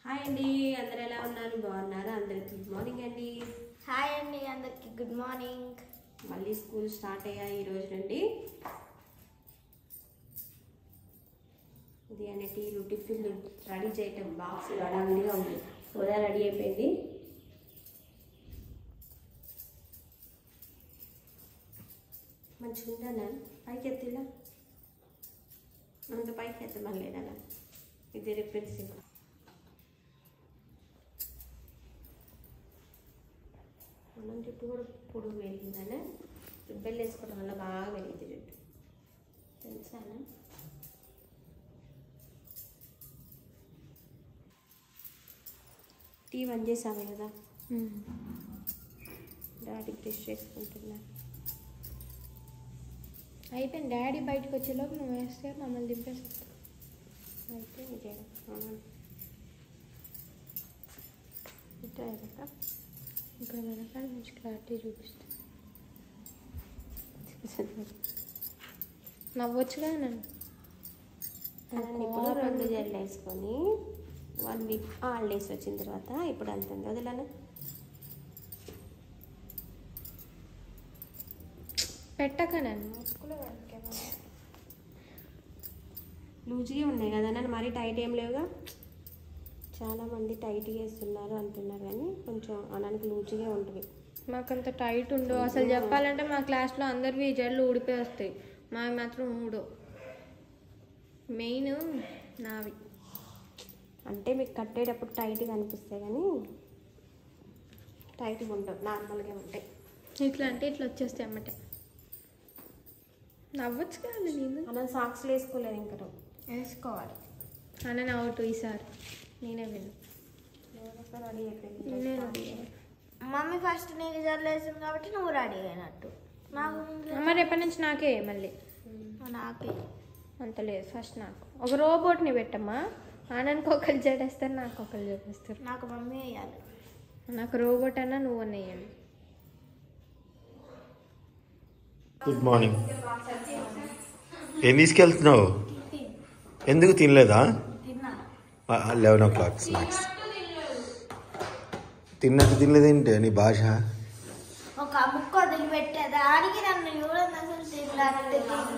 Hi అండి అందరు ఎలా ఉన్నారు బాగున్నారు అందరికి గుడ్ మార్నింగ్ అండి హాయ్ అండి అందరికి గుడ్ మార్నింగ్ మళ్ళీ స్కూల్ స్టార్ట్ అయ్యాయి ఈ రోజు నుండి ఇది అనేటి టిఫిన్ రెడీ చేయటం బాక్స్ హడావిడిగా ఉంది సోదా రెడీ అయిపోయింది మంచిగా ఉందా పైకి ఎత్తిలా అంత పైకి ఎత్తమని లేదా ఇది రిఫరెన్స్ మనం జుట్టు కూడా పొడుగు పెరిగిందనే రిబ్బెల్ వేసుకోవడం వల్ల బాగా పెరిగింది జుట్టు తెలుసానా టీ వన్ చేసాము కదా డాడీ బ్రష్ చేసుకుంటున్నా అయిపోయింది డాడీ బయటకు వచ్చేలోపు నువ్వు వేస్తే మమ్మల్ని దింపేస్తా అయితే ఇదే అవునా. ఇట్లా కదా ఇక్కడ వెనకాల నుంచి క్లారిటీ చూపిస్తా నవ్వొచ్చుగా నన్ను అలానే ఇప్పుడు రెండు జల్లు వేసుకొని వన్ వీక్ హాలిడేస్ వచ్చిన తర్వాత ఇప్పుడు వెళ్తుంది వదిలేనా పెట్టక నన్ను ముక్కులో వెనకేమో. లూజ్గా ఉన్నాయి కదా నన్ను మరీ టైట్ ఏం లేవుగా చాలా మంది టైట్ వేస్తున్నారు అంటున్నారు కానీ కొంచెం అలానికి లూజ్గా ఉంటుంది మాకంత టైట్ ఉండు అసలు చెప్పాలంటే మా క్లాస్లో అందరివి జడ్లు ఊడిపోయి వస్తాయి మావి మాత్రం ఊడో మెయిన్ నావి అంటే మీకు కట్టేటప్పుడు టైట్గా అనిపిస్తాయి కానీ టైట్గా ఉండవు నార్మల్గా ఉంటాయి ఇట్లా అంటే ఇట్లా వచ్చేస్తాయి అన్నమాట నవ్వచ్చు కదా నేను అలా సాక్స్లు వేసుకోలేదు ఇంకా నువ్వు. వేసుకోవాలి అన్న అవుట్ ఈసారి నేనే విను ఒకసారి రెడీ అయిపోయింది నేనే మమ్మీ ఫస్ట్ నీకు జల్లేసింది కాబట్టి నువ్వు రెడీ అయినట్టు నాకు అమ్మ రేపటి నుంచి నాకే మళ్ళీ నాకే అంత లేదు ఫస్ట్ నాకు ఒక రోబోట్ని పెట్టమ్మా ఆనందకి ఒకరు జడేస్తారు నాకు ఒకరు చూపిస్తారు నాకు మమ్మీ వేయాలి నాకు రోబోట్ అన్నా నువ్వు వేయండి గుడ్ మార్నింగ్ ఏం తీసుకెళ్తున్నావు ఎందుకు తినలేదా లెవెన్ ఓ క్లాక్ స్నాక్స్ తిన్నట్టు తినలేదేంటి నీ భాష ఒక ముక్క వదిలిపెట్టే దానికి నన్ను చూడండి అసలు తినడానికి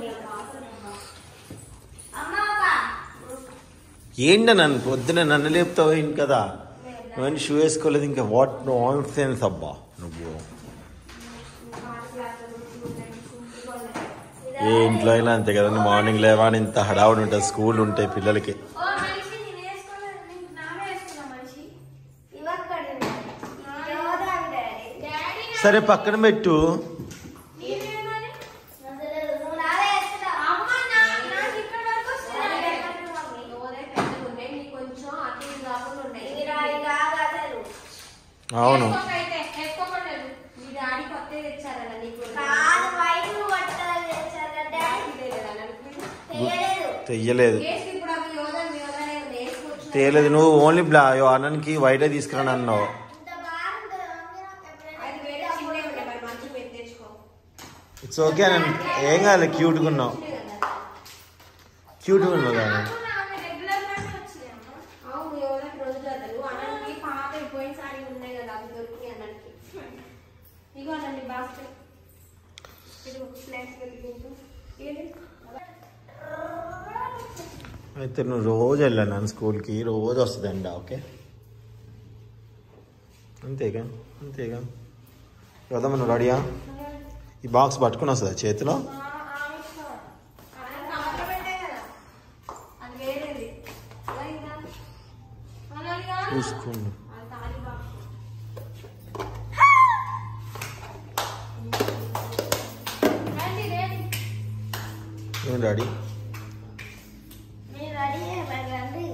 అమ్మ ఒక ఏంటి నన్ను పొద్దున నన్ను లేపుతావు ఏంటి కదా నువ్వు షూ వేసుకోలేదు ఇంకా వాట్ నో ఆన్ సెన్స్ అబ్బా నువ్వు ఏ ఇంట్లో అయినా అంతే కదండి మార్నింగ్ లేవని ఇంత హడావుడి ఉంటుంది స్కూల్ ఉంటాయి పిల్లలకి ఓ మనిషి నేను వేసుకోలేదు నేను నామే వేసుకున్నా మనిషి ఇవక్కడ డాడీ సరే పక్కన పెట్టు నీవేమని నువ్వు నావే వేసుకున్నావు అమ్మ నాకు ఇక్కడ వరకు వస్తుంది కొంచెం అటు ఇటు కాకుండా ఉన్నాయి ఇది రాయి కాదు అసలు అవును అయితే ఎక్కోకూడదు మీ డాడీ కొత్త తెచ్చారన్న నీకు కాదు బయట పట్టాలి చేశారు డాడీ తెలియలేదు తెయ్యలేదు వేసి ఇప్పుడు అవి యోగా యోగా వేసుకోవచ్చు తేలేదు నువ్వు ఓన్లీ బ్లా అన్నకి వైటే తీసుకురాను అన్నావు ఇంత బాగుంటుంది మమ్మీ నాకు ఎప్పుడైనా అది వేరే చిన్నే ఉన్నాయి మరి మంచి పెద్ద తెచ్చుకో ఇట్స్ ఓకే నన్ను ఏం కాదు క్యూట్గా ఉన్నావు క్యూట్గా ఉన్నావు కానీ ఆమె రెగ్యులర్ గానే వచ్చింది అమ్మ అవును యోగాకి రోజు చదువు అన్నకి పాత అయిపోయిన సారీ ఉన్నాయి కదా అవి దొరికి అన్నకి ఇగో అన్న బాస్కెట్ ఇది స్నాక్స్ పెట్టుకుంటూ ఏది అయితే నువ్వు రోజు వెళ్ళాను స్కూల్కి రోజు వస్తుందండి ఓకే అంతేగా అంతేగా కదమ్మా నువ్వు రెడీయా ఈ బాక్స్ పట్టుకుని వస్తుందా చేతిలో అది వేరేది అలా ఇంకా అలాగే కాదు. చూసుకోండి అది తాళి బాక్స్ రండి రండి నేను రెడీ మీరు రెడీ రండి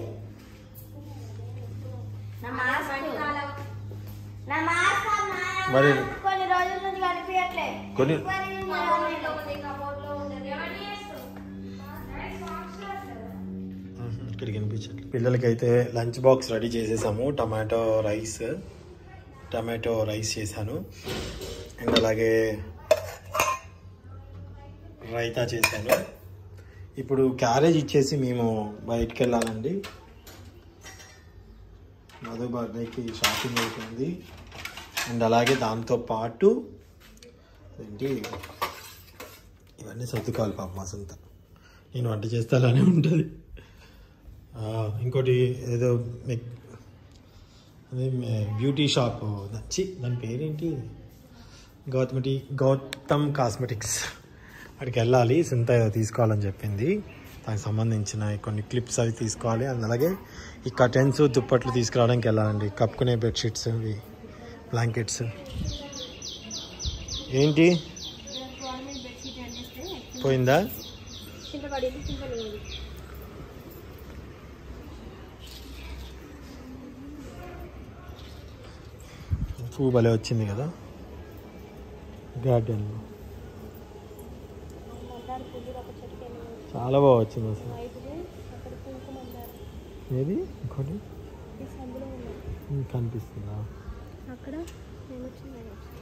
నా మాస్క్ చలికాలం నా మాస్క్ మరి- కొన్ని రోజుల నుంచి కనిపించట్లే కొన్ని- మరి నేను కబోర్డ్లో ఉంది కబోర్డ్లో ఉంది ఎవరిని చేస్తావు ఇక్కడికి వినిపించట్లేదు పిల్లలకి అయితే లంచ్ బాక్స్ రెడీ చేసేసాము టమాటో రైస్ టమాటో రైస్ చేశాను అండ్ అలాగే రైతా చేశాను ఇప్పుడు క్యారేజ్ ఇచ్చేసి మేము బయటికి వెళ్ళాలండి మధు బర్త్డేకి షాపింగ్ అయిపోయింది అండ్ అలాగే దాంతో పాటు ఏంటి ఇవన్నీ సర్దుకోవాలి పాప మా సొంత నేను వంట చేస్తే అలానే ఉంటుంది ఆ, ఇంకోటి ఏదో మెక్- అదే మే- బ్యూటీ షాప్ నచ్చి దాని పేరేంటి గౌతమటి గౌతమ్ కాస్మెటిక్స్ అక్కడికి వెళ్ళాలి సింత ఏదో తీసుకోవాలని చెప్పింది దానికి సంబంధించిన కొన్ని క్లిప్స్ అవి తీసుకోవాలి అండ్ అలాగే ఈ కర్టెన్స్ దుప్పట్లు తీసుకురావడానికి వెళ్ళాలండి కప్పుకునే బెడ్షీట్స్ ఇవి బ్లాంకెట్స్ ఏంటి పోయిందా కింద పడింది కింద లేదు పువ్వు భలే వచ్చింది కదా గార్డెన్లో చాలా బాగా వచ్చింది అసలు ఏది ఇంకోటి ఉమ్, కనిపిస్తుందా అక్కడ ఏమొచ్చింది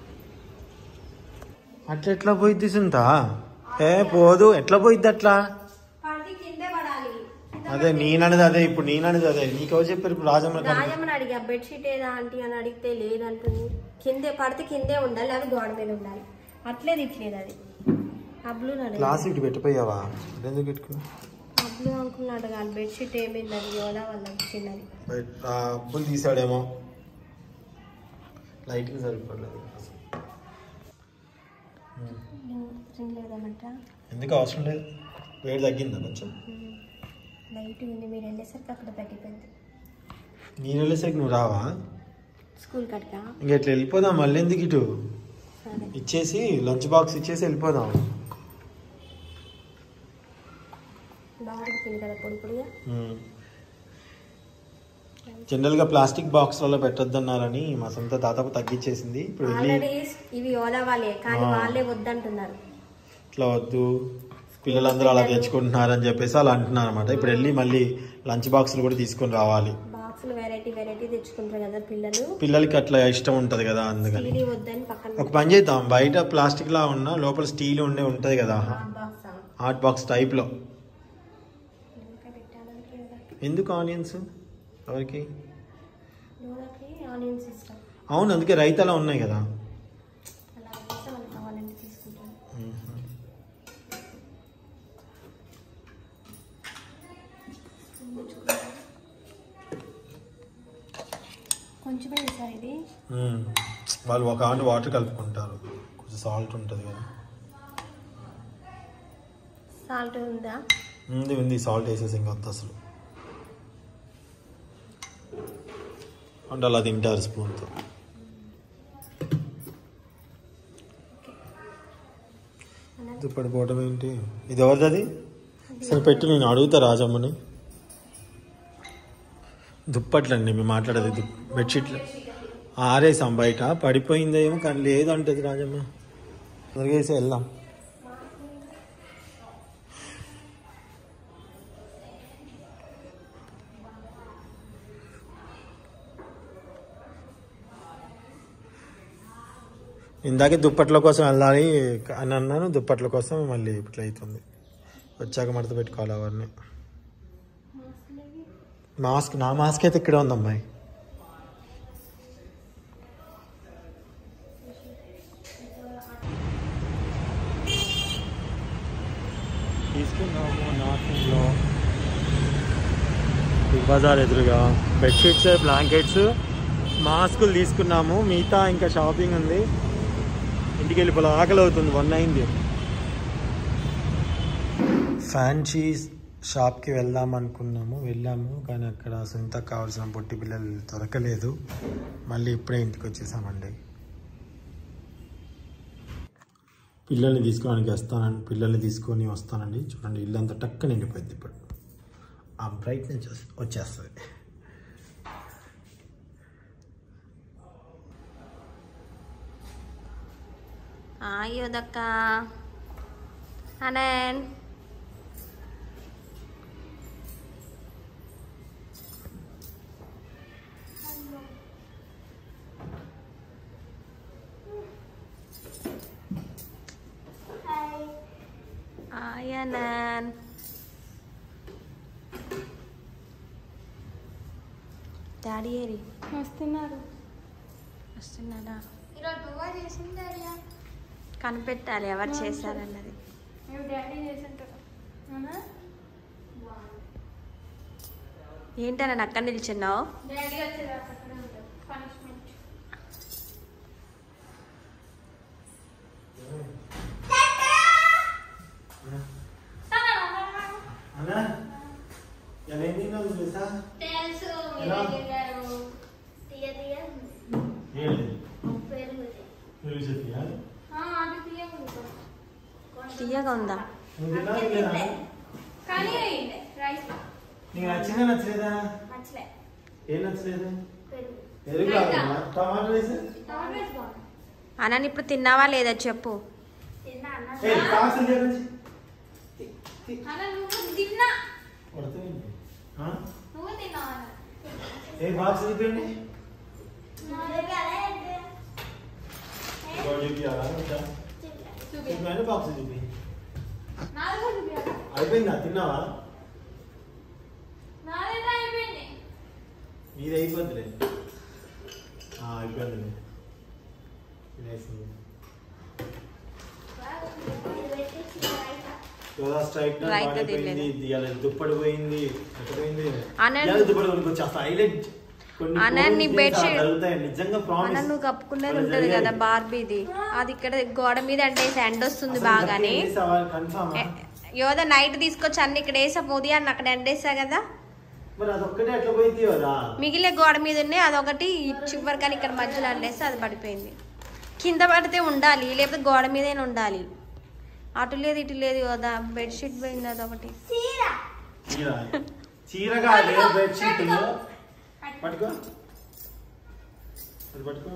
అట్లా ఎట్లా పోయిద్ది సుంత ఏ పోదు ఎట్లా పోయిద్ది అట్లా పడితే కిందే పడాలి అదే నేననేది అదే ఇప్పుడు నేననేది అదే నీకెవరు చెప్పారు ఇప్పుడు రాజమ్మ కనిపి రాజమ్మని అడిగా బెడ్షీట్ ఏదా ఆంటీ అని అడిగితే లేదంటుంది కిందే పడితే కిందే ఉండాలి అది గోడ మీద ఉండాలి అట్లే తిట్లేదు అది అబ్లు క్లాస్ ఇటు పెట్టిపోయావా ఎందుకు పెట్టుకున్నా అబ్లు అనుకున్నాడు కానీ బెడ్షీట్ ఏమైంది అది యోలా వల్ల చిన్నది బయట ఆ అప్పులు తీసాడేమో లైటింగ్ సరిపోలేదు లేదన్నట్ట ఎందుకు అవసరం లేదు వేడి తగ్గిందా కొంచెం లైట్ ఉంది మీరు వెళ్ళేసరికి అక్కడ తగ్గిపోయింది నేను వెళ్ళేసరికి నువ్వు రావా స్కూల్ కట్టా ఇంక ఇట్లా వెళ్ళిపోదాం మళ్ళీ ఎందుకు ఇటు సరే ఇచ్చేసి లంచ్ బాక్స్ ఇచ్చేసి వెళ్ళిపోదాం బాగుంటుంది కదా పొడి పొడిగా జనరల్గా ప్లాస్టిక్ బాక్స్లలో పెట్టొద్దన్నారని మా సొంత దాదాపు తగ్గించేసింది ఇప్పుడు వెళ్ళి ఆల్రెడీ ఇవి ఓలా వాళ్ళే కానీ ఆ. వాళ్ళే వద్దంటున్నారు ఇట్లా వద్దు పిల్లలందరూ అలా తెచ్చుకుంటున్నారని చెప్పేసి అలా అంటున్నారు అనమాట ఇప్పుడు వెళ్ళి మళ్ళీ లంచ్ బాక్సులు కూడా తీసుకొని రావాలి బాక్సులు వెరైటీ వెరైటీ తెచ్చుకుంటారు కదా పిల్లలు పిల్లలకి అట్లా ఇష్టం ఉంటుంది కదా అందుకని స్టీల్ వద్దని పక్కన ఒక పని చేద్దాం బయట ప్లాస్టిక్ లా ఉన్న లోపల స్టీల్ ఉండే ఉంటుంది కదా బాక్స్ హాట్ బాక్స్ టైప్లో ఇంకా పెట్టాలంటే కదా. ఎందుకు ఆనియన్స్ ఎవరికి డోరాకి ఆనియన్స్ ఇష్టం అవును అందుకే రైతాలా ఉన్నాయి కదా అలా వేస్తే మనకు కావాలంటే తీసుకుంటాను కొంచెమే వేసారు ఇది మ్మ్. వాళ్ళు ఒక ఆంటి వాటర్ కలుపుకుంటారు కొంచెం సాల్ట్ ఉంటుంది కదా సాల్ట్ ఉందా ఉంది ఉంది సాల్ట్ వేసేసి ఇంకా వద్దు అసలు అంటే అలా తింటారు స్పూన్తో దుప్పటి పోవటం ఏంటి ఇది ఎవరిది అది సరే పెట్టి నేను అడుగుతా రాజమ్మని దుప్పట్లండి మేము మాట్లాడేది దుప్ బెడ్షీట్లు ఆరేసాం బయట పడిపోయిందేమో కానీ లేదు అంటది రాజమ్మ తొలగేసి వెళ్దాం ఇందాకే దుప్పట్ల కోసం వెళ్ళాలి అని అన్నాను దుప్పట్ల కోసం మళ్ళీ ఇట్లా అవుతుంది వచ్చాక మడత పెట్టుకోవాలి అవన్నీ మాస్క్ నా మాస్క్ అయితే ఇక్కడే ఉంది అమ్మాయి తీసుకున్నాము నార్త్లో బిగ్ బజార్ ఎదురుగా బెడ్షీట్స్ బ్లాంకెట్స్ మాస్కులు తీసుకున్నాము మిగతా ఇంకా షాపింగ్ ఉంది ఇంటికి వెళ్ళిపోలే ఆకలి అవుతుంది వన్ అయింది ఫ్యాన్సీ షాప్కి వెళ్దాం అనుకున్నాము వెళ్ళాము కానీ అక్కడ సొంత కావాల్సిన పొట్టి పిల్లలు దొరకలేదు మళ్ళీ ఇప్పుడే ఇంటికి వచ్చేసామండి పిల్లల్ని తీసుకోవడానికి వస్తానండి పిల్లల్ని తీసుకొని వస్తానండి చూడండి ఇల్లంతా టక్క నిండిపోయింది ఇప్పుడు ఆ బ్రైట్నెస్ వచ్చేస్తుంది అయ్యోదక్క అనన్ ఆయనన్ డాడీ ఏరి వస్తున్నారు వస్తున్నాడా ఈరోజు నువ్వా చేసింది డాడీ కనిపెట్టాలి ఎవరు చేశారన్నది మేము డాడీ చేసింటారు అవునా ఏంటని అక్కడ నిల్చున్నావు డాడీ వచ్చేదాకా అక్కడే ఉంటారు పనిష్మెంట్ అన్నా ఎలా ఏం తిన్నావు తెలుసా తెలుసు ఎలా? మీరు తిన్నారు తీయ తీయ ఉంది. ఏంటి పెరుగు తెలుగు చెప్పియా అది తీయకూడదు తీయగా ఉందా నువ్వు తిన్నావు లేదా కానీ రైస్ నీకు నచ్చిందా నచ్చలేదా నచ్చలే ఏం నచ్చలేదు పెరుగు ఎరుగు కావాలా? టమాటా వేసా టమాటో రైస్ బాగుంది అన్న ఇప్పుడు తిన్నావా లేదా చెప్పు తిన్నా ఏ అన్న కాసు లేదండి అన్న నువ్వు తిన్నా కొడుతుంది నువ్వు తిన్నావు అన్న ఏ బాక్స్ చూపించండి నువ్వు అలా ఏంటి? చూపించాలా చూపి చూపించండి బాక్స్ చూపి నాలుగు చూపించాలి అయిపోయిందా తిన్నావా నాదైతే అయిపోయింది ఇది అయిపోద్దిలే ఆ, అయిపోయిందిలే తినేసింది ఇది పెట్టేసి రైతా. యోగా స్ట్రైక్ Right గా అయిపోయింది తినలేదు. ఇవాళ దుప్పటి పోయింది ఎక్కడ పోయింది అన్న- ఇవాళ దుప్పటి కొనుక్కొచ్చి అసలు హైలైట్ కొన్ని అన్న నీ phones bedsheet- ఇంకా జరుగుతాయి నిజంగా అన్న ప్రామిస్ నువ్వు కప్పుకునేది ఉంటుంది కదా బార్బీది అది ఇక్కడ గోడ మీద అంటే ఎండ వస్తుంది బాగానే కన్ఫామ్ ఏ- యోధ నైట్ తీసుకొచ్చి అన్ని ఇక్కడ వేసా పోది అన్న అక్కడ ఎండేసా కదా మరి అదొక్కటే ఎట్లా పోయింది కదా మిగిలే గోడ మీద ఉన్నాయి అదొకటి చివరి కానీ ఇక్కడ మధ్యలో అండేస్తే అది పడిపోయింది కింద పడితే ఉండాలి లేకపోతే గోడ మీదైనా ఉండాలి అటు లేదు ఇటు లేదు కదా బెడ్షీట్ పోయింది అదొకటి చీర చీర చీర కాదు బెడ్షీట్ పట్టుకో అది పట్టుకో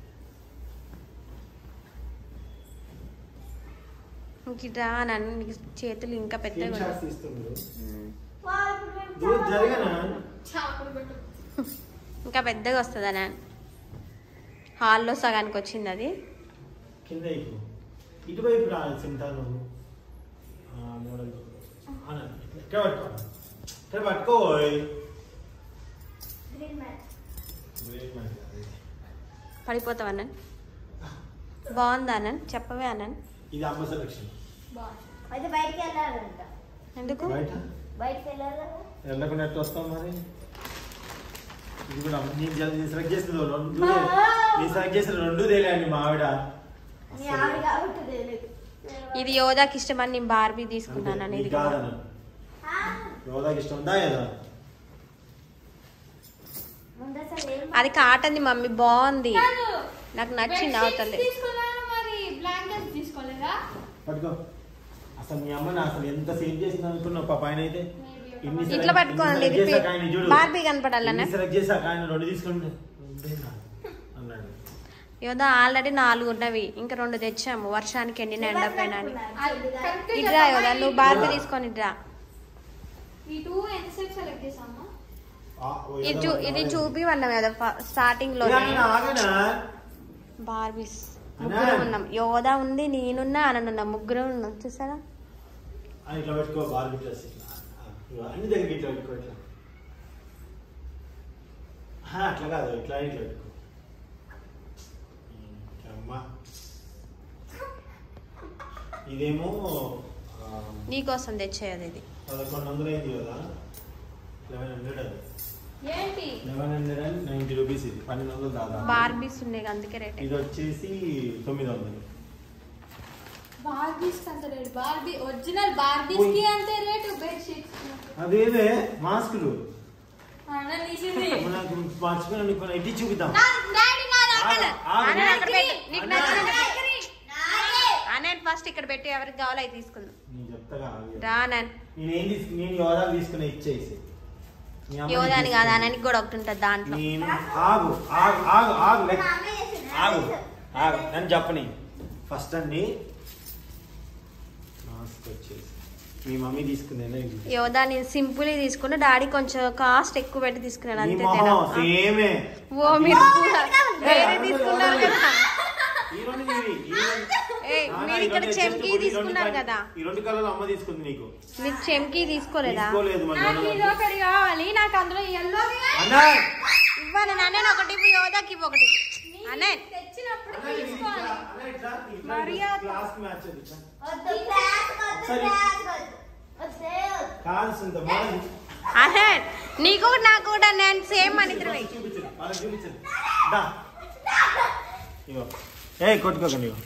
ఇంక ఇట్రా నన్ను నీకు చేతులు ఇంకా స్క్రీన్ పెద్దగా షాట్స్ ఉన్నాయి. తీస్తుండ్రు ఉమ్. వా, ఇప్పుడు మేము దూరం జరగనా చాకులు పెట్టు ఇంకా పెద్దగా వస్తుంది అన్న హాల్లో సగానికి వచ్చింది అది కింద ఇప్పు ఇటువైపు రా సింటా నువ్వు ఆ, మోడల్ అన, ఇక్కడ పట్టుకో ఇక్కడ పట్టుకో ఓయ్. గ్రీన్ మ్యాట్ గ్రేట్ మ్యాన్ కాదు ఇది. పడిపోతావు అన్న బాగుందా అన్న చెప్పవే అన్న ఇది అమ్మ సెలక్షన్ బాగుంది అయితే బయటికి వెళ్ళాలంట ఎందుకు బయట బయటికి వెళ్ళాలి కదా వెళ్ళకుండా ఎట్లా వస్తాం మరి ఇది కూడా అమ్మ- నేను జల్- నేను సెలెక్ట్ చేసింది రెండు మా. నేను సెలెక్ట్ చేసిన రెండు తేలేండి మా ఆవిడ నీ ఆవిడ కాబట్టి తెలియదు ఇది యోధాకి ఇష్టమని నేను బార్బీ తీసుకున్నాను అంతే, ఇది నీకు కాదన్న ఆ, యోధాకి ఇష్టం ఉందా కదా ముందు అసలు ఏం అది కాటంది మమ్మీ బాగుంది కాదు. నాకు నచ్చింది Bedsheets అవతలే తీసుకున్నాను మరి బ్లాంకెట్స్ తీసుకోలేదా పట్టుకో అసలు మీ అమ్మని అసలు ఎంత సేవ్ చేసింది అనుకున్నావు పాప ఆయన అయితే ఇన్ని select- ఇట్లా పట్టుకోండి ఇన్ని ఇది select చేశాక ఆయన చూడు. బార్బీ కనపడాలన్నా ఇన్ని select చేశాక ఆయన రెండు తీసుకోండి రెండేనా? అన్నాడు యోధా ఆల్రెడీ నాలుగు ఉన్నవి ఇంకా రెండు తెచ్చాము వర్షానికి ఎండిన ఎండపోయినా అని. కరెక్ట్ ఇట్రా యోధా నువ్వు బార్బీ తీసుకొని ఇట్రా ఈ టూ ఎంతసేపు సెలెక్ట్ చేసామా ఆ, ఓ ఇది ఏదో చూ మరి ఇది రాలేదు. చూపి అన్నాం కదా స్టార్టింగ్ లో ఏ ఆయన ఆగనా? బార్బీస్ అన్నా. ముగ్గురు ఉన్నాం యోధా ఉంది నేనున్నా అననున్నా ముగ్గురు ఉన్నాం చూసారా ఆ, ఇట్లా పెట్టుకో బార్బీ డ్రెస్ ఇట్లా ఆ, ఇగో అన్ని దగ్గరికి ఇట్లా పెట్టుకో ఇట్లా ఆ, అట్లా కాదు ఇట్లా ఇట్లా పెట్టుకో ఉమ్, అమ్మా ఇదేమో ఆ, నీకోసం తెచ్చేది ఇది పదకొండు వందలు అయింది కదా లెవెన్ హండ్రెడ్ అది ఏంటి eleven hundred and ninety rupees ఇది పన్నెండు వందలు దాదాపు బార్బీస్ ఉన్నాయి అందుకే రేట్ ఇది వచ్చేసి తొమ్మిది వందలు బార్బీస్ అంత రేట్ బార్బీ ఒరిజినల్ బార్బీస్ కి అంతే రేటు బెడ్ షీట్స్ అదేదే మాస్కులు అన్న తీసింది నాకు మర్చిపోయినా నీకు కొన్ని ఎట్టి చూపిద్దాం డాడీ నా ఆగు, ఆగు. అన్న, అక్కడ పెట్టు. నీకు అన్నా. నచ్చిన అన్నయ్య ఫస్ట్ ఇక్కడ పెట్టి ఎవరికి కావాలో అవి తీసుకుందాం నేను చెప్తాగా ఆగు. రా నన్ నేనేం తీసుకు నేను యోధా తీసుకుని ఇచ్చేసి మీ అమ్మని యోధాని కాదు తీసుకుని. అన్ననికి కూడా ఒకటి ఉంటుంది దాంట్లో నేను ఆగు ఆగు ఆగు ఆగు లెక్- మా అమ్మ చేసింది ఆగు ఆగు నన్ను చెప్పని ఫస్ట్ అండి మాస్క్ వచ్చేసి మీ మమ్మీ తీసుకుందేనా ఇది? యోధా నేను సింపుల్ తీసుకున్నా డాడీ కొంచెం కాస్ట్ ఎక్కువ పెట్టి తీసుకున్నాడు నీ అంతే మొహం తేడా. సేమే ఓ మీరు వేరే తీసుకున్నారు కదా ఈ రెండు నీవి, ఈ రెండు- ఏయ్, నాన్న, మీరు ఈ ఇక్కడ రెండు చెంకి ఈ రెండు తీసుకున్నారు కలర్- కదా ఈ రెండు కలర్లు అమ్మ తీసుకుంది నీకు మీరు చెంకి తీసుకోలేదా తీసుకోలేదు మరి నాకు ఇది నాన్న. ఒకటి కావాలి నాకు అందులో ఎల్లో అన్నా ఇవ్వాలి నాన్న ఒకటి ఇవ్వు యోధాకి ఇవ్వు ఒకటి అనే తెచ్చినప్పుడు అన్న, తీసుకోవాలి అన్న, ఇట్రా, ఇట్రా, మర్యాద. క్లాస్ మ్యాచ్ అది ఇట్రా. వద్దు క్లాస్ వద్దు సరే. క్లాస్ వద్దు వద్దే వద్దు కాదు సుంత మనం అనే నీకు ఒకటి నాకు కూడా నేను సేమ్ మన ఇద్దరు చూపించు వాళ్ళకి చూపించు దా ఇగో ఏ కొట్టుకోకండి ఇగో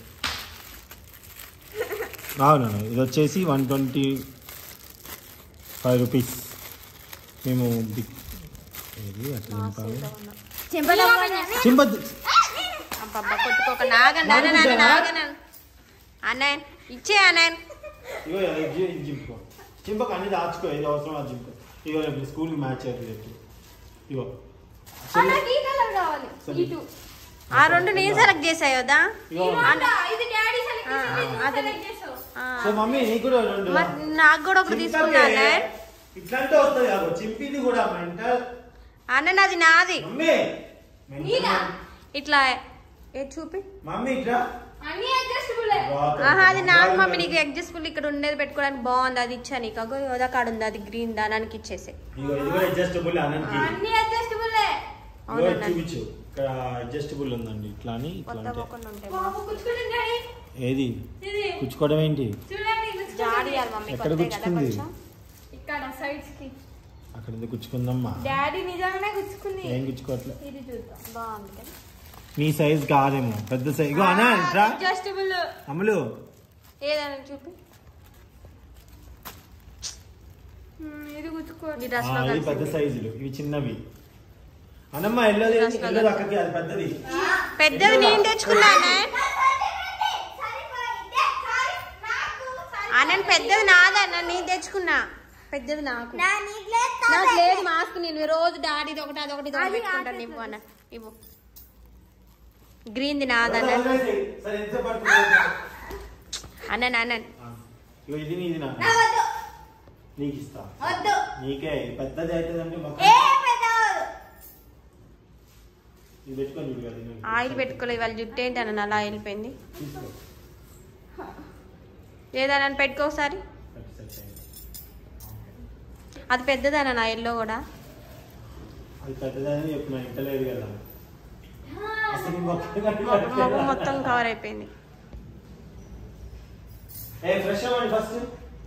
అవునవును ఇది వచ్చేసి వన్ ట్వంటీ ఫైవ్ రూపీస్ మేము బిగ్ ఏది అట్లా ఏం కాదు చింపద్దు అబ్బబ్బా కొట్టుకోక నాగండి అన్న నాన్న నాగన అన్నయ్య ఇచ్చే అన్నయ్య ఇగో ఇది జి- ఇది చింపుకో చింపక అన్ని దాచుకో ఇది అవసరం అది చింపుకో ఇగో రేపు స్కూల్కి మ్యాచ్ అవుతుంది రేపు ఇగో నాకు ఈ కలర్ కావాలి సరే. ఇటు ఆ రెండు నేను సెలెక్ట్ చేసా యోదా ఇగో అదా, ఇది డాడీ సెలెక్ట్ ఆ, చేసి నువ్వు అది- సెలెక్ట్ చేసావు సో మమ్మీ నీకు కూడా రెండు మరి నాకు కూడా ఒకటి తీసుకున్నా అన్నయ్య ఇట్లాంటి వస్తుంది కాదు చింపిది కూడా మెంటల్ అన్న నాది నాది మమ్మీ నీదా? ఇట్లా ఏ చూపి మమ్మీ ఇట్లా అన్ని అడ్జస్టబుల్ ఆహా అది నాకు మమ్మీ నీకు అడ్జస్ట్ఫుల్ ఇక్కడ ఉండేది పెట్టుకోవడానికి బాగుంది అది ఇచ్చా నీకు అగో యోదా కాడ ఉంది అది గ్రీన్ దానానికి ఇచ్చేసే ఇగో ఇది కూడా అడ్జస్టబుల్ అనండి అన్ని అడ్జస్టబుల్ ఇగో అవునన్నా. చూపించు ఇక్కడ అడ్జస్టబుల్ ఉందండి ఇట్లా అని ఇట్లా కొత్త అంటే మొక్కలు ఉంటాయి బాబు కూర్చుంటుంది డాడీ ఏది ఇది కుచ్చుకోవడం ఏంటి చూడండి ఇది జాడియాలి మమ్మీ ఎక్కడ కొత్తవి కదా గుచ్చుకుంది? కొంచెం ఇక్కడ సైడ్స్ కి అక్కడ ఎందుకు కుచ్చుకుందమ్మా డాడీ నిజంగానే గుచ్చుకుంది ఏం కుచ్చుకోవట్లే ఇది చూద్దాం బాగుంది కదా నీ సైజ్ కాదేమో పెద్ద సైజ్ ఇగో అనా ఇట్రా అడ్జస్టబుల్ అమలు ఏదైనా చూపి ఇది గుచ్చుకోండి నీ డ్రెస్ ఆ, లో ఇవి పెద్ద కలిసి సైజులు ఇవి చిన్నవి అనమ్మ ఎల్లోది Dress లో ఎల్లోది అక్కకి అది పెద్దది పెద్దది నేను తెచ్చుకున్నా అన్నయ్య సరిపోయిందే సారీ నాకు అన్న పెద్దది నాదన్న నేను తెచ్చుకున్నా పెద్దది నాకు నా నీకు లేదు నాకు లేదు మాస్క్ నేను రోజు డాడీది ఒకటి అది ఒకటి ఇది ఒకటి పెట్టుకుంటాను ఇవ్వు అన్న ఇవ్వు గ్రీన్ది నాదన్న సరే ఎంత పడుతుంది అన్న అన్న ఆ, ఇగో ఇది నీది నా నా వద్దు నీకు ఇస్తా వద్దు నీకే పెద్దది అవుతుందంటే మొత్తం ఏ పెద్దవాడు ఇది పెట్టుకొని చూడు కదా ఇది. ఆయిల్ పెట్టుకోలేదు ఇవాళ జుట్టు ఏంటి అన్న అలా వెళ్ళిపోయింది తీసుకో. ఏదన్నా పెట్టుకో ఒకసారి సరే, సరే, సరే. అది పెద్దదన్న నా ఎల్లో కూడా అది పెద్దదని చెప్పిన ఇంత లేదు కదా అసలు మొత్తం మొఖం మొఖం మొత్తం కవర్ అయిపోయింది ఏ ఫ్రెష్ అవ్వండి ఫస్ట్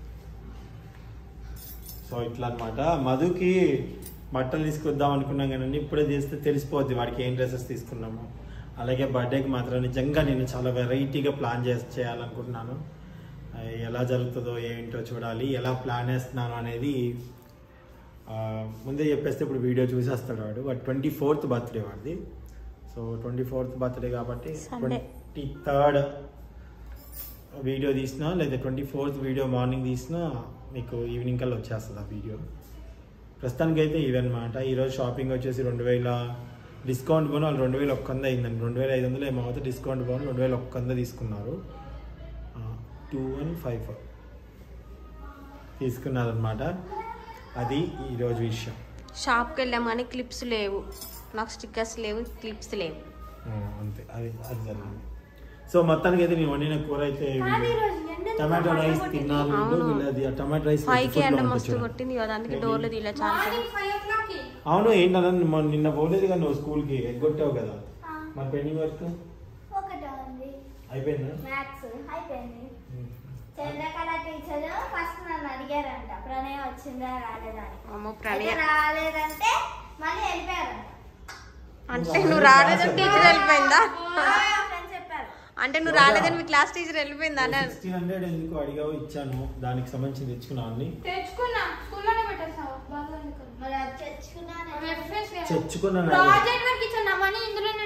సో ఇట్లా అన్నమాట మధుకి బట్టలు తీసుకొద్దాం అనుకున్నాం కానీ ఇప్పుడే తీస్తే తెలిసిపోద్ది వాడికి ఏం డ్రెస్సెస్ తీసుకున్నాము అలాగే బర్త్డేకి మాత్రం నిజంగా నేను చాలా వెరైటీగా ప్లాన్ చేసి చేయాలనుకుంటున్నాను ఆ, ఎలా జరుగుతుందో ఏంటో చూడాలి ఎలా ప్లాన్ వేస్తున్నాను అనేది ఆ, ముందే చెప్పేస్తే ఇప్పుడు వీడియో చూసేస్తాడు వాడు వాడు ట్వంటీ ఫోర్త్ బర్త్డే వాడిది సో ట్వంటీ ఫోర్త్ బర్త్డే కాబట్టి Sunday. ట్వంటీ థర్డ్ వీడియో తీసినా లేదా ట్వంటీ ఫోర్త్ వీడియో మార్నింగ్ తీసినా మీకు ఈవినింగ్ కల్లా వచ్చేస్తుంది ఆ వీడియో ప్రస్తుతానికి అయితే ఇవన్నమాట ఈరోజు షాపింగ్ వచ్చేసి రెండు వేల డిస్కౌంట్ పోను వాళ్ళు రెండు వేల ఒక్క వంద అయిందండి రెండు వేల ఐదు వందలు ఏమో అవుతుంది డిస్కౌంట్ పోను రెండు వేల ఒక్క వంద తీసుకున్నారు టూ వన్ ఫైవ్ ఫోర్ తీసుకున్నారనమాట అది ఈరోజు విషయం షాప్కి వెళ్ళాం కానీ క్లిప్స్ లేవు నాకు స్టిక్కర్స్ లేవు క్లిప్స్ లేవు ఆ, అంతే అది అది జరిగింది సో మొత్తానికి అయితే నేను వండిన కూర అయితే టమాటో రైస్ తిన్నారు అవును. వీళ్ళది ఆ టమాటో రైస్ ఫైవ్ కి food లో ఎండ ఉంటుంది మస్తు చూడండి. కొట్టింది కదా అందుకే డోర్లు తీలే చాలా మార్నింగ్ ఫైవ్ ఓ క్లాక్ కి అవును ఏంటన్నా మొన్న నిన్న పోలేదు కదా నువ్వు స్కూల్కి ఎగ్గొట్టావు కదా మరి పెండింగ్ వర్క్ ఒకటే ఉంది అయిపోయిందా మ్యాథ్స్ అయిపోయింది చంద్రకళ టీచర్ ఫస్ట్ నన్ను అడిగారంట ప్రణయ్ వచ్చిందా రాలేదని అమ్మో అయితే ప్రణయ రాలేదంటే మళ్ళీ వెళ్ళిపోయారంట అంటే నువ్వు రాలేదని టీచర్ వెళ్ళిపోయిందా ఫ్రెండ్స్ చెప్పారు అంటే నువ్వు రాలేదని మీ క్లాస్ టీచర్ వెళ్ళిపోయిందా అన్న సిక్స్టీన్ హండ్రెడ్ ఎందుకు అడిగావు ఇచ్చాను దానికి సంబంధించి తెచ్చుకున్నాను అన్ని తెచ్చుకున్నా స్కూల్లోనే పెట్టేసావు బాగా ఎందుకు మరి అది తెచ్చుకున్నాను రెఫరెన్స్ తెచ్చుకున్నాను ప్రాజెక్ట్ వర్క్ ఇచ్చాను అవన్నీ ఇందులోనే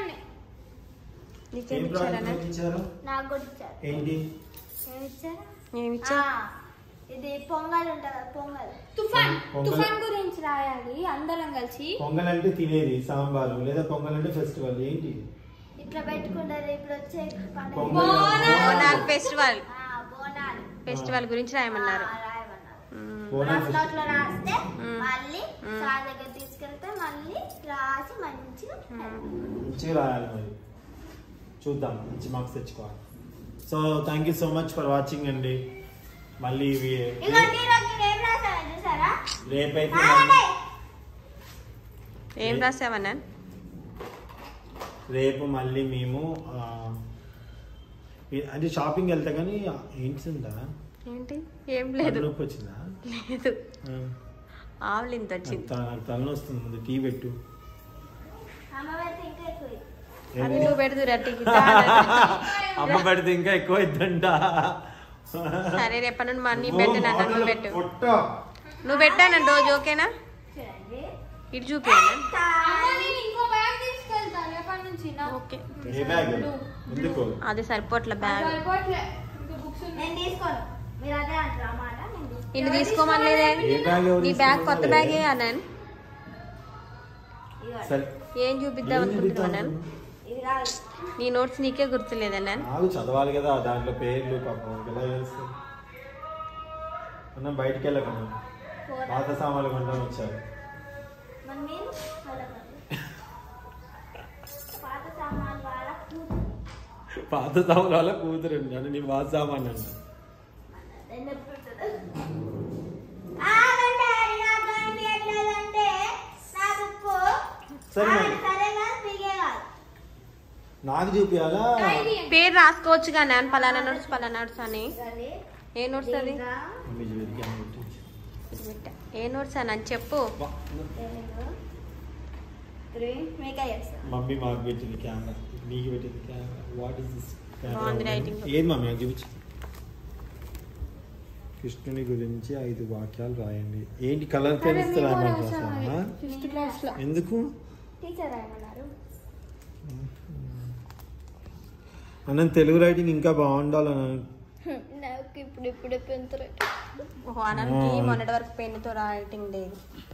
నీకేం ఏం ఇచ్చారన్న ప్రాజెక్ట్ ఇచ్చారు నాకు కూడా ఇచ్చారు ఏంటి ఏమి ఇచ్చారు ఏమి ఇచ్చా ఆ, ఇది పొంగల్ ఉంటుంది కదా, పొంగల్ తుఫాన్ పొంగల్. తుఫాన్ గురించి రాయాలి అందరం కలిసి పొంగల్ అంటే తినేది సాంబారు లేదా పొంగల్ అంటే ఫెస్టివల్ ఏంటి ఇట్లా పెట్టుకుంటారు ఇప్పుడు వచ్చే పండుగ పొంగల్ బోనాల్ ఫెస్టివల్ ఆ, బోనాలు ఫెస్టివల్ గురించి రాయమన్నారు ఆ, రాయమన్నారు మ్మ్. బోనాల్ రాసి నోట్లో రాస్తే మ్మ్. మళ్ళీ మ్మ్. సార్ దగ్గర తీసుకెళ్తే మళ్ళీ రాసి మంచిగా మంచిగా రాయాలి మరి చూద్దాం మంచి మార్క్స్ తెచ్చుకోవాలి so thank you so much for watching అండి మళ్ళీ ఇవి ఇదిగోండి ఈరోజు నేను ఏం రాసాను చూసారా రేపైతే రాయండి. ఏం రాసావన్నా రేపు మళ్ళీ మేము ఆ, ఏ- అంటే షాపింగ్ వెళ్తా కానీ ఏంటి ఉందా ఏంటి ఏం లేదు నొప్పి వచ్చిందా లేదు ఆ. ఆవులు ఇంత నాకు వచ్చింది త- నాకు తలనొస్తుంది ముందు టీ పెట్టు అమ్మ పెడితే ఇంకా ఎక్కువ అది నువ్వు పెడుతు రట్టికి అమ్మ పెడితే ఇంకా ఎక్కువ ఇద్దంట సరే రేపటి నుండి మనీ పెట్టు నాకు నువ్వు పెట్టు పొట్ట. నువ్వు పెట్టాను రోజు ఓకేనా చూడండి ఇటు చూపియానా అమ్మ, నేను ఇంకో బ్యాగ్ తీసుకెళ్తాను రేపటి నుంచి నా ఓకే ఏ బ్యాగ్ ఎందుకు అది సరిపోట్ల బ్యాగ్ సరిపోట్లే ఇంకా బుక్స్ ఉన్నాయి నేను తీసుకోను మీరు అదే అంటారు అన్నమాట నేను తీసుకోను. నిన్ను తీసుకోమనలేదే ఏ బ్యాగ్ ఎవరు నీ బ్యాగ్ కొత్త తీసుకున్నారు? బ్యాగే అన్నాను ఇదిగోండి. సరే ఏం చూపిద్దాం ఏం అనుకుంటున్నావు చూపిద్దాం అన్నాను ఇది కాదు నీ నోట్స్ నీకే గుర్తులేదన్నాను నాకు చదవాలి కదా దాంట్లో పేర్లు పాపం ఎలా తెలుస్తుంది మనం బయటికి వెళ్ళకన్నా ఫోర్ పాత సామాన్లు కొంటాం వచ్చారు మరి మీరు చదవండి. పాత సామాన్ వాళ్ళ కూతురు పాత సామాన్లు వాళ్ళ కూతురు అంటే నీ పాత సామాన్ అంట రెండు ఎప్పుడు ఉంటుందో. ఆగండి, అది నాకు కనిపించట్లేదంటే నా బుక్కు. సరే మరి. ఆగండి, సరే కాదు, మీకే కాదు. నాకు చూపియాలా పేరు రాసుకోవచ్చు కానీ నాన్న పలానా నోట్స్ పలానా నోట్స్ అని ఇదిగోండి. ఏ నోట్స్ అది ఇంకా మమ్మీ చూపించి క్యాన్ పెట్టు. ఇది పెట్టా. ఏ నోట్స్ అని అని చెప్పు వా, తెలుగు, గ్రీన్, మీకే చేస్తాను. మమ్మీ మాకు పెట్టింది కెమెరా నీకు పెట్టింది కెమెరా వాట్ ఇస్ దిస్ బాగుంది writing. ఏది మమ్మీ నాకు చూపించు కృష్ణుని గురించి ఐదు వాక్యాలు రాయండి ఏంటి కలర్ పెన్స్ రాయమంటారా ఫిఫ్త్ క్లాస్ లో ఎందుకు టీచర్ ఏమన్నారు అన్న తెలుగు రైటింగ్ ఇంకా బాగుండాలని నాకు ఇప్పుడు ఇప్పుడే పెంచరు ఓహో అనంతకి మొన్నటి వరకు పెన్నుతో రాయటింగ్ లేదు